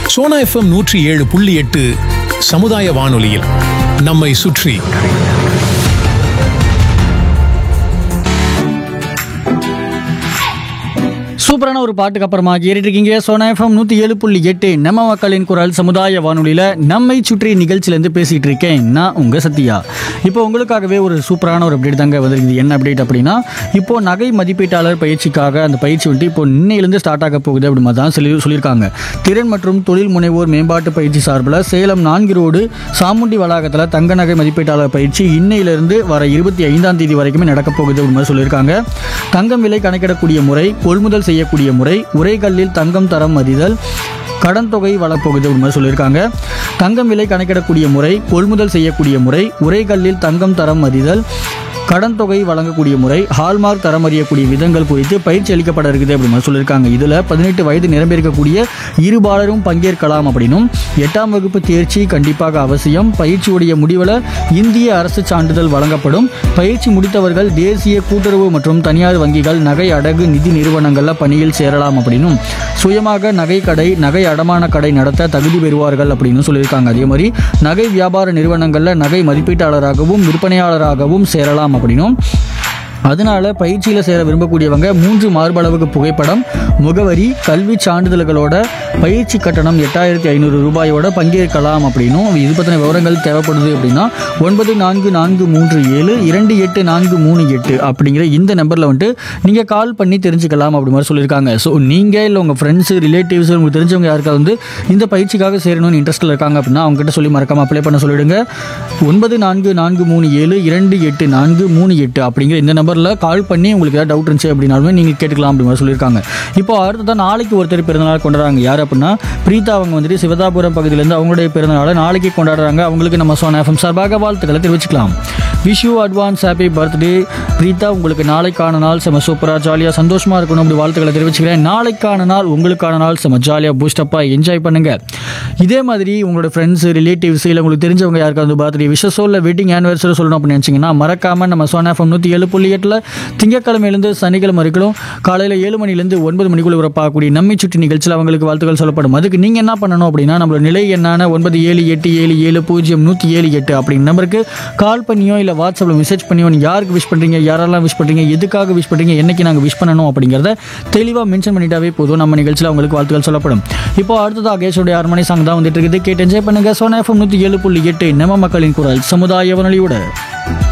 Sona FM நூற்றி ஏழு புள்ளி எட்டு சமுதாய வானொலியில் நம்மை சுற்றி சூப்பரான ஒரு பாட்டுக்கு அப்புறமா கேட்டுட்டு இருக்கீங்க சோனா எஃப்எம் நூற்றி ஏழு புள்ளி எட்டு நம்ம மக்களின் குரல் சமுதாய வானொலியில் நம்மை சுற்றி நிகழ்ச்சியிலேருந்து பேசிகிட்டு இருக்கேன் நான் உங்கள் சத்யா இப்போ உங்களுக்காகவே ஒரு சூப்பரான ஒரு அப்டேட் தாங்க வந்திருக்குது என்ன அப்டேட் அப்படின்னா இப்போ நகை மதிப்பீட்டாளர் பயிற்சிக்காக அந்த பயிற்சி வந்துட்டு இப்போ இன்னையிலேருந்து ஸ்டார்ட் ஆக போகுது அப்படி மாதிரி தான் சொல்லி சொல்லியிருக்காங்க திறன் மற்றும் தொழில் முனைவோர் மேம்பாட்டு பயிற்சி சார்பில் சேலம் நான்கு ரோடு சாமுண்டி வளாகத்தில் தங்க நகை மதிப்பீட்டாளர் பயிற்சி இன்னையிலிருந்து வர இருபத்தி ஐந்தாம் தேதி வரைக்குமே நடக்க போகுது அப்படி மாதிரி சொல்லியிருக்காங்க தங்கம் விலை கணக்கிடக்கூடிய முறை கொள்முதல் செய்யக்கூடிய முறை உரைகல்லில் தங்கம் தரம் அறிதல் கடன் தொகை வழங்கப்போகுது அப்படி மாதிரி சொல்லியிருக்காங்க தங்கம் விலை கணக்கிடக்கூடிய முறை கொள்முதல் செய்யக்கூடிய முறை உரைகல்லில் தங்கம் தரம் அறிதல் கடன் தொகை வழங்கக்கூடிய முறை ஹால்மார்க் தரம் அறியக்கூடிய விதங்கள் குறித்து பயிற்சி அளிக்கப்பட இருக்குது அப்படி மாதிரி சொல்லியிருக்காங்க இதில் பதினெட்டு வயது நிரம்பியிருக்கக்கூடிய இருபாலரும் பங்கேற்கலாம் அப்படின்னும் எட்டாம் வகுப்பு தேர்ச்சி கண்டிப்பாக அவசியம் பயிற்சியுடைய முடிவில் இந்திய அரசு சான்றிதழ் வழங்கப்படும் பயிற்சி முடித்தவர்கள் தேசிய கூட்டுறவு மற்றும் தனியார் வங்கிகள் நகை அடகு நிதி நிறுவனங்களில் பணியில் சேரலாம் அப்படின்னும் சுயமாக நகை கடை நகை அடமான கடை நடத்த தகுதி பெறுவார்கள் அப்படின்னு சொல்லியிருக்காங்க அதே மாதிரி நகை வியாபார நிறுவனங்களில் நகை மதிப்பீட்டாளராகவும் விற்பனையாளராகவும் சேரலாம் அப்படின்னும் அதனால பயிற்சியில் சேர விரும்பக்கூடியவங்க மூன்று மார்பளவுக்கு புகைப்படம் முகவரி கல்வி சான்றிதழ்களோட பயிற்சி கட்டணம் எட்டாயிரத்தி ஐநூறு ரூபாயோட பங்கேற்கலாம் அப்படின்னும் இது பற்றின விவரங்கள் தேவைப்படுது அப்படின்னா ஒன்பது நான்கு நான்கு மூன்று ஏழு இரண்டு எட்டு நான்கு மூணு எட்டு அப்படிங்கிற இந்த நம்பரில் வந்துட்டு நீங்கள் கால் பண்ணி தெரிஞ்சுக்கலாம் அப்படி மாதிரி சொல்லியிருக்காங்க ஸோ நீங்கள் இல்லை உங்கள் ஃப்ரெண்ட்ஸு ரிலேட்டிவ்ஸ் உங்களுக்கு தெரிஞ்சவங்க யாருக்காவது வந்து இந்த பயிற்சிக்காக சேரணும்னு இன்ட்ரெஸ்ட்டில் இருக்காங்க அப்படின்னா அவங்ககிட்ட சொல்லி மறக்காம அப்ளை பண்ண சொல்லிடுங்க ஒன்பது நான்கு நான்கு மூணு ஏழு இரண்டு எட்டு நான்கு மூணு எட்டு அப்படிங்கிற இந்த நம்பரில் கால் பண்ணி உங்களுக்கு ஏதாவது டவுட் இருந்துச்சு அப்படின்னாலுமே நீங்கள் கேட்டுக்கலாம் அப்படி மாதிரி சொல்லியிருக்காங்க இப்போ அடுத்ததான் நாளைக்கு ஒருத்தர் பிறந்தநாள் கொண்டாடுறாங்க யார் அப்படின்னா பிரீதா அவங்க வந்துட்டு சிவதாபுரம் பகுதியிலேருந்து அவங்களுடைய பிறந்தநாளை நாளைக்கு கொண்டாடுறாங்க அவங்களுக்கு நம்ம சோனா எஃப்எம் சார்பாக வாழ்த்துக்களை தெரிவிச்சுக்கலாம் wish you advance happy birthday Preetha உங்களுக்கு நாளைக்கான நாள் செம சூப்பராக ஜாலியாக சந்தோஷமாக இருக்கணும் அப்படி வாழ்த்துக்களை தெரிவிச்சுக்கிறேன் நாளைக்கான நாள் உங்களுக்கான நாள் செம ஜாலியாக பூஸ்டப்பாக என்ஜாய் பண்ணுங்க இதே மாதிரி உங்களோட ஃப்ரெண்ட்ஸ் ரிலேட்டிவ்ஸ் இல்லை உங்களுக்கு தெரிஞ்சவங்க யாருக்காவது பர்த்டே விஷஸோ இல்லை வெட்டிங் ஆனிவர்சரி சொல்லணும் அப்படின்னு நினச்சிங்கன்னா மறக்காமல் நம்ம சோனா எஃப்எம் நூற்றி ஏழு புள்ளி எட்டில் திங்கக்கிழமையிலேருந்து சனிக்கிழமை வரைக்கும் காலையில் ஏழு மணிலேருந்து ஒன்பது மணிக்குள்ள உறப்பாகக்கூடிய நம்மை சுற்றி நிகழ்ச்சியில் அவங்களுக்கு வாழ்த்துக்கள் சொல்லப்படும் அதுக்கு நீங்கள் என்ன பண்ணணும் அப்படின்னா நம்மளோட நிலை என்னான ஒன்பது ஏழு எட்டு ஏழு ஏழு பூஜ்ஜியம் நூற்றி ஏழு எட்டு அப்படிங்கிற நம்பருக்கு கால் பண்ணியோ இல்லை வாட்ஸ்அப்பில் மெசேஜ் பண்ணியோ நீ யாருக்கு விஷ் பண்ணுறீங்க யாரெல்லாம் விஷ் பண்ணுறீங்க எதுக்காக விஷ் பண்ணுறீங்க என்னைக்கு நாங்கள் விஷ் பண்ணணும் அப்படிங்கிறத தெளிவாக மென்ஷன் பண்ணிட்டாவே போதும் நம்ம நிகழ்ச்சியில் அவங்களுக்கு வாழ்த்துக்கள் சொல்லப்படும் இப்போ அடுத்ததாக கேஷோடைய அரண்மனை சாங் தான் வந்துட்டு இருக்குது கேட்டு என்ஜாய் பண்ணுங்க சோனா எஃப்எம் நூற்றி ஏழு புள்ளி எட்டு நம்ம மக்களின் குரல் சமுதாய வானொலியோட